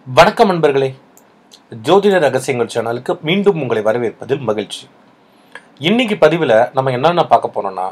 வணக்கம் நண்பர்களே ஜோதிட ரகசியங்கள் சேனலுக்கு மீண்டும் உங்களை வரவேற்பதில் மகிழ்ச்சி இன்னைக்கு பதிவில் நம்ம என்னென்ன பார்க்க போறோம்னா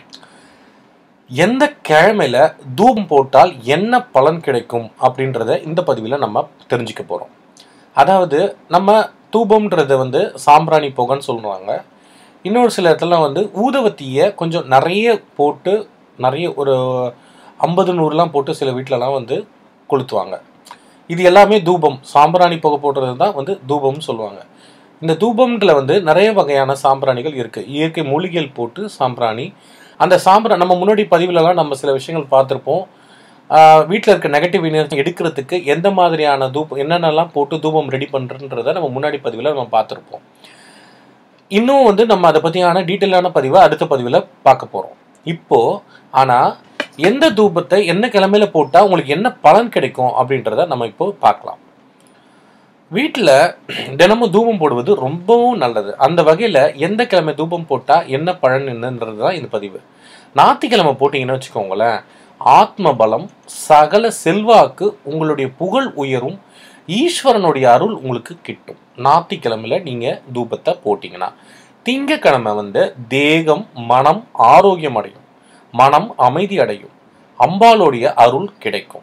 எந்த கிழமையில தூபம் போட்டால் என்ன பலன் கிடைக்கும் அப்படின்றத இந்த பதிவில் நம்ம தெரிஞ்சுக்க போகிறோம் அதாவது நம்ம தூபம்ன்றது வந்து சாம்பிராணி புகைன்னு சொல்லுவாங்க இன்னொரு சில இடத்துல வந்து ஊதுவத்தியை கொஞ்சம் நிறைய போட்டு நிறைய ஒரு ஐம்பது நூறுலாம் போட்டு சில வீட்டிலலாம் வந்து கொளுத்துவாங்க இது எல்லாமே தூபம் சாம்பிராணி புகை போடுறது தான் வந்து தூபம்னு சொல்லுவாங்க இந்த தூபம்ல வந்து நிறைய வகையான சாம்பிராணிகள் இருக்கு இயற்கை மூலிகைகள் போட்டு சாம்பிராணி அந்த சாம்பிரா நம்ம முன்னாடி பதிவுலலாம் நம்ம சில விஷயங்கள் பார்த்துருப்போம் வீட்டில் இருக்க நெகட்டிவ் எனர்ஜி எடுக்கிறதுக்கு எந்த மாதிரியான தூபம் என்னென்னலாம் போட்டு தூபம் ரெடி பண்ணுறன்றத நம்ம முன்னாடி பதிவில் நம்ம பார்த்துருப்போம் இன்னும் வந்து நம்ம அதை பற்றியான டீட்டெயிலான பதிவை அடுத்த பதிவில் பார்க்க போகிறோம் இப்போ ஆனால் எந்த தூபத்தை என்ன கிழமையில போட்டால் உங்களுக்கு என்ன பலன் கிடைக்கும் அப்படின்றத நம்ம இப்போ பார்க்கலாம் வீட்டில் தினமும் தூபம் போடுவது ரொம்பவும் நல்லது அந்த வகையில் எந்த கிழமை தூபம் போட்டால் என்ன பலன் என்னன்றது தான் இந்த பதிவு ஞாயிற்றுக்கிழமை போட்டிங்கன்னு வச்சுக்கோங்களேன் ஆத்ம பலம் சகல செல்வாக்கு உங்களுடைய புகழ் உயரும் ஈஸ்வரனுடைய அருள் உங்களுக்கு கிட்டும் ஞாயிற்றுக்கிழமையில நீங்கள் தூபத்தை போட்டிங்கன்னா திங்கக்கிழமை வந்து தேகம் மனம் ஆரோக்கியம் அடையும் மனம் அமைதி அடையும் அம்பாளுடைய அருள் கிடைக்கும்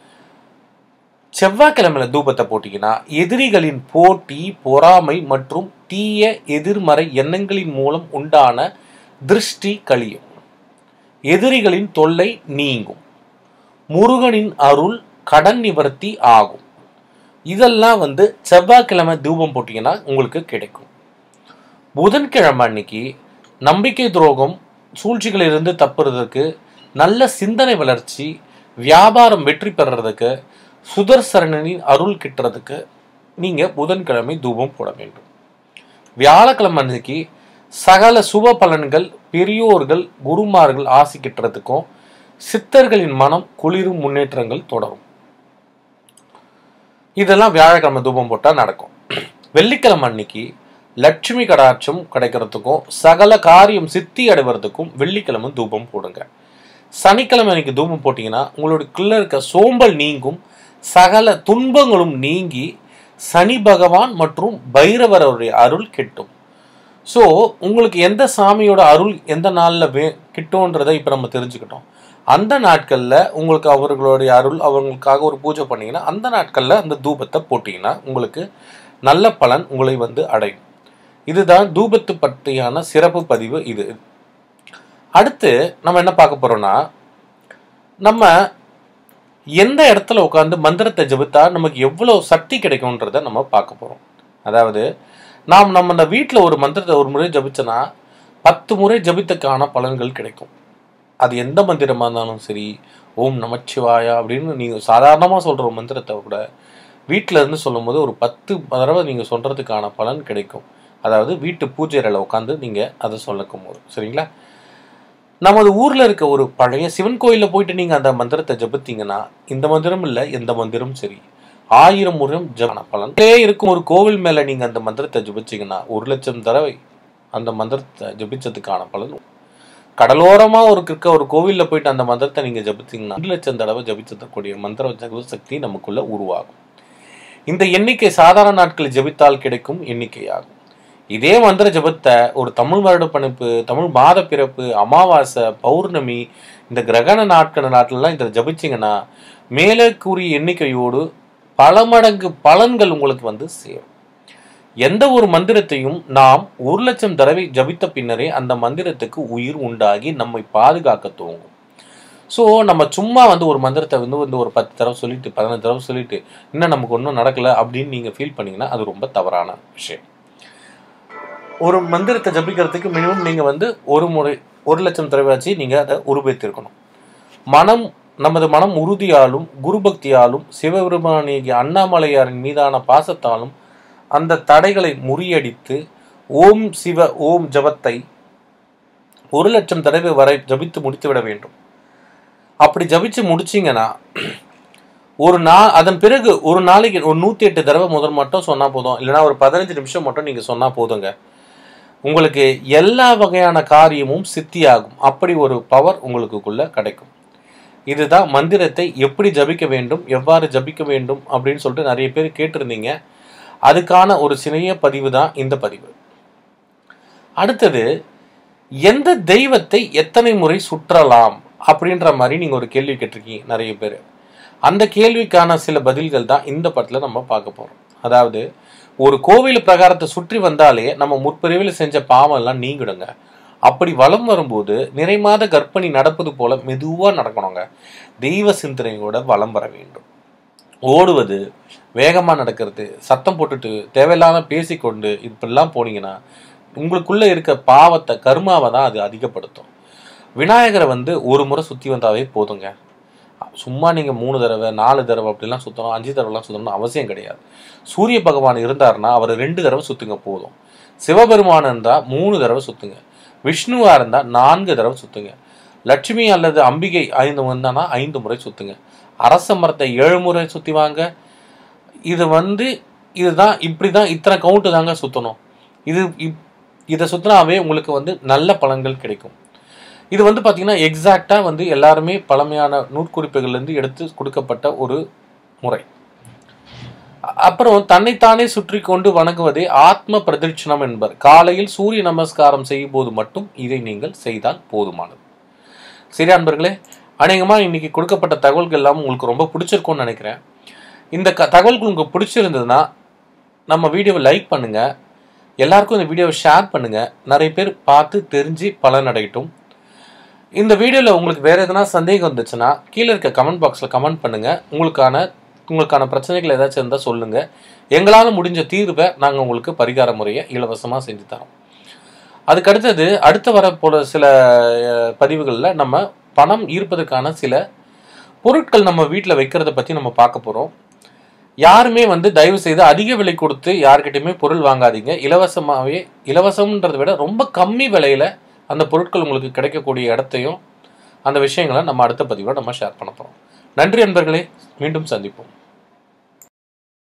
செவ்வாய்க்கிழமையில தூபத்தை போட்டீங்கன்னா எதிரிகளின் போட்டி பொறாமை மற்றும் தீய எதிர்மறை எண்ணங்களின் மூலம் உண்டான திருஷ்டி கழியும் எதிரிகளின் தொல்லை நீங்கும் முருகனின் அருள் கடன் நிவர்த்தி ஆகும் இதெல்லாம் வந்து செவ்வாய்க்கிழமை தூபம் போட்டீங்கன்னா உங்களுக்கு கிடைக்கும் புதன்கிழமை அன்னைக்கு நம்பிக்கை துரோகம் சூழ்ச்சிகளிலிருந்து தப்புறதுக்கு நல்ல சிந்தனை வளர்ச்சி வியாபாரம் வெற்றி பெறுறதுக்கு சுதர்சரனின் அருள் கிட்டுறதுக்கு நீங்கள் புதன்கிழமை தூபம் போட வேண்டும் வியாழக்கிழமை அன்னைக்கு சகல சுப பலன்கள் பெரியோர்கள் குருமார்கள் ஆசி கிட்டுறதுக்கும் சித்தர்களின் மனம் குளிரும் முன்னேற்றங்கள் தொடரும் இதெல்லாம் வியாழக்கிழமை தூபம் போட்டால் நடக்கும் வெள்ளிக்கிழமை அன்னைக்கு லட்சுமி கடாட்சம் கிடைக்கிறதுக்கும் சகல காரியம் சித்தி அடைவதுக்கும் வெள்ளிக்கிழமை தூபம் போடுங்க சனிக்கிழமை அன்னைக்கு தூபம் போட்டிங்கன்னா உங்களுடைய இருக்க சோம்பல் நீங்கும் சகல துன்பங்களும் நீங்கி சனி பகவான் மற்றும் பைரவருடைய அருள் கிட்டும் ஸோ உங்களுக்கு எந்த சாமியோட அருள் எந்த நாளில் வே கிட்டோன்றதை இப்போ நம்ம தெரிஞ்சுக்கிட்டோம் அந்த நாட்களில் உங்களுக்கு அவர்களுடைய அருள் அவங்களுக்காக ஒரு பூஜை பண்ணிங்கன்னா அந்த நாட்களில் அந்த தூபத்தை போட்டிங்கன்னா உங்களுக்கு நல்ல பலன் உங்களை வந்து அடையும் இதுதான் தூபத்து பற்றியான சிறப்பு பதிவு இது அடுத்து நம்ம என்ன பார்க்க போறோம்னா நம்ம எந்த இடத்துல உட்காந்து மந்திரத்தை ஜபித்தா நமக்கு எவ்வளோ சக்தி கிடைக்கும்ன்றத நம்ம பார்க்க போறோம் அதாவது நாம் நம்ம அந்த வீட்டில் ஒரு மந்திரத்தை ஒரு முறை ஜபிச்சோன்னா பத்து முறை ஜபித்தக்கான பலன்கள் கிடைக்கும் அது எந்த மந்திரமாக இருந்தாலும் சரி ஓம் நமச்சிவாயா அப்படின்னு நீங்கள் சாதாரணமாக சொல்கிற ஒரு மந்திரத்தை கூட வீட்டில் இருந்து சொல்லும்போது ஒரு பத்து தடவை நீங்கள் சொல்கிறதுக்கான பலன் கிடைக்கும் அதாவது வீட்டு பூஜை அறையில் உட்காந்து நீங்கள் அதை சொல்லக்கும் போது சரிங்களா நமது ஊரில் இருக்க ஒரு பழைய சிவன் கோயிலில் போயிட்டு நீங்கள் அந்த மந்திரத்தை ஜபித்தீங்கன்னா இந்த மந்திரம் இல்லை எந்த மந்திரம் சரி ஆயிரம் முறையும் ஜபான பலன் இருக்கும் ஒரு கோவில் மேலே நீங்கள் அந்த மந்திரத்தை ஜபிச்சிங்கன்னா ஒரு லட்சம் தடவை அந்த மந்திரத்தை ஜபிச்சதுக்கான பலன் கடலோரமாக ஒரு இருக்க ஒரு கோவிலில் போயிட்டு அந்த மந்திரத்தை நீங்கள் ஜபித்தீங்கன்னா ரெண்டு லட்சம் தடவை ஜபிச்சக்கூடிய மந்திர ஜப சக்தி நமக்குள்ள உருவாகும் இந்த எண்ணிக்கை சாதாரண நாட்களில் ஜபித்தால் கிடைக்கும் எண்ணிக்கையாகும் இதே மந்திர ஜபத்தை ஒரு தமிழ் வருட பணிப்பு தமிழ் மாத பிறப்பு அமாவாசை பௌர்ணமி இந்த கிரகண நாட்கள் நாட்டிலலாம் இதை ஜபிச்சிங்கன்னா மேலே கூறிய எண்ணிக்கையோடு பல மடங்கு பலன்கள் உங்களுக்கு வந்து சேரும் எந்த ஒரு மந்திரத்தையும் நாம் ஒரு லட்சம் தடவை ஜபித்த பின்னரே அந்த மந்திரத்துக்கு உயிர் உண்டாகி நம்மை பாதுகாக்க துவங்கும் ஸோ நம்ம சும்மா வந்து ஒரு மந்திரத்தை வந்து வந்து ஒரு பத்து தடவை சொல்லிட்டு பதினஞ்சு தடவை சொல்லிட்டு இன்னும் நமக்கு ஒன்றும் நடக்கலை அப்படின்னு நீங்கள் ஃபீல் பண்ணீங்கன்னா அது ரொம்ப தவறான விஷயம் ஒரு மந்திரத்தை ஜபிக்கிறதுக்கு மினிமம் நீங்கள் வந்து ஒரு முறை ஒரு லட்சம் தடவையாச்சு நீங்கள் அதை உருவத்திருக்கணும் மனம் நமது மனம் உறுதியாலும் குரு பக்தியாலும் சிவபெருமானிய அண்ணாமலையாரின் மீதான பாசத்தாலும் அந்த தடைகளை முறியடித்து ஓம் சிவ ஓம் ஜபத்தை ஒரு லட்சம் தடவை வரை ஜபித்து முடித்து விட வேண்டும் அப்படி ஜபிச்சு முடிச்சிங்கன்னா ஒரு நா அதன் பிறகு ஒரு நாளைக்கு ஒரு நூற்றி எட்டு தடவை முதல் மட்டும் சொன்னால் போதும் இல்லைனா ஒரு பதினஞ்சு நிமிஷம் மட்டும் நீங்கள் சொன்னால் போதுங்க உங்களுக்கு எல்லா வகையான காரியமும் சித்தியாகும் அப்படி ஒரு பவர் உங்களுக்குள்ள கிடைக்கும் இதுதான் மந்திரத்தை எப்படி ஜபிக்க வேண்டும் எவ்வாறு ஜபிக்க வேண்டும் அப்படின்னு சொல்லிட்டு நிறைய பேர் கேட்டிருந்தீங்க அதுக்கான ஒரு சிறிய பதிவு தான் இந்த பதிவு அடுத்தது எந்த தெய்வத்தை எத்தனை முறை சுற்றலாம் அப்படின்ற மாதிரி நீங்க ஒரு கேள்வி கேட்டிருக்கீங்க நிறைய பேர் அந்த கேள்விக்கான சில பதில்கள் தான் இந்த படத்துல நம்ம பார்க்க போறோம் அதாவது ஒரு கோவில் பிரகாரத்தை சுற்றி வந்தாலே நம்ம முற்பிரிவில் செஞ்ச பாவம் எல்லாம் நீங்கிடுங்க அப்படி வலம் வரும்போது நிறைமாத கர்ப்பிணி நடப்பது போல மெதுவா நடக்கணுங்க தெய்வ சிந்தனையோட வலம் வர வேண்டும் ஓடுவது வேகமா நடக்கிறது சத்தம் போட்டுட்டு தேவையில்லாம பேசிக்கொண்டு இப்படிலாம் போனீங்கன்னா உங்களுக்குள்ள இருக்க பாவத்தை கர்மாவை தான் அது அதிகப்படுத்தும் விநாயகரை வந்து ஒரு முறை சுத்தி வந்தாவே போதுங்க சும்மா நீங்க மூணு தடவை நாலு தடவை அப்படிலாம் சுத்தணும் அஞ்சு தடவைலாம் சுத்தணும்னு அவசியம் கிடையாது சூரிய பகவான் இருந்தாருன்னா அவர் ரெண்டு தடவை சுத்துங்க போதும் சிவபெருமான் இருந்தா மூணு தடவை சுத்துங்க விஷ்ணுவா இருந்தா நான்கு தடவை சுத்துங்க லட்சுமி அல்லது அம்பிகை ஐந்து வந்தானா ஐந்து முறை சுத்துங்க அரச மரத்தை ஏழு முறை சுத்தி வாங்க இது வந்து இதுதான் இப்படிதான் இத்தனை கவுண்ட் தாங்க சுத்தணும் இது இப்- இதை சுத்தினாவே உங்களுக்கு வந்து நல்ல பலன்கள் கிடைக்கும் இது வந்து பார்த்தீங்கன்னா எக்ஸாக்டாக வந்து எல்லாருமே பழமையான நூற்குறிப்புகள்லேருந்து எடுத்து கொடுக்கப்பட்ட ஒரு முறை அ- அப்புறம் தன்னைத்தானே சுற்றி கொண்டு வணங்குவதே ஆத்ம பிரதட்சணம் என்பர் காலையில் சூரிய நமஸ்காரம் செய்யும் போது மட்டும் இதை நீங்கள் செய்தால் போதுமானது சரி அன்பர்களே அநேகமாக இன்னைக்கு கொடுக்கப்பட்ட தகவல்கள் எல்லாம் உங்களுக்கு ரொம்ப பிடிச்சிருக்கும்னு நினைக்கிறேன் இந்த க தகவல்கள் உங்களுக்கு பிடிச்சிருந்ததுன்னா நம்ம வீடியோவை லைக் பண்ணுங்க எல்லாருக்கும் இந்த வீடியோவை ஷேர் பண்ணுங்க நிறைய பேர் பார்த்து தெரிஞ்சு பலனடையட்டும் இந்த வீடியோவில் உங்களுக்கு வேற எதனா சந்தேகம் இருந்துச்சுன்னா கீழே இருக்க கமெண்ட் பாக்ஸில் கமெண்ட் பண்ணுங்க உங்களுக்கான உங்களுக்கான பிரச்சனைகள் ஏதாச்சும் இருந்தால் சொல்லுங்க எங்களால் முடிஞ்ச தீர்வை நாங்கள் உங்களுக்கு பரிகார முறையை இலவசமாக செஞ்சு தரோம் அதுக்கு அடுத்தது அடுத்து வர போல சில பதிவுகளில் நம்ம பணம் ஈர்ப்பதற்கான சில பொருட்கள் நம்ம வீட்டில் வைக்கிறத பற்றி நம்ம பார்க்க போகிறோம் யாருமே வந்து தயவு செய்து அதிக விலை கொடுத்து யார்கிட்டயுமே பொருள் வாங்காதீங்க இலவசமாகவே இலவசம்ன்றதை விட ரொம்ப கம்மி விலையில அந்த பொருட்கள் உங்களுக்கு கிடைக்கக்கூடிய இடத்தையும் அந்த விஷயங்களை நம்ம அடுத்த பதிவில் நம்ம ஷேர் பண்ண போகிறோம் நன்றி நண்பர்களே மீண்டும் சந்திப்போம்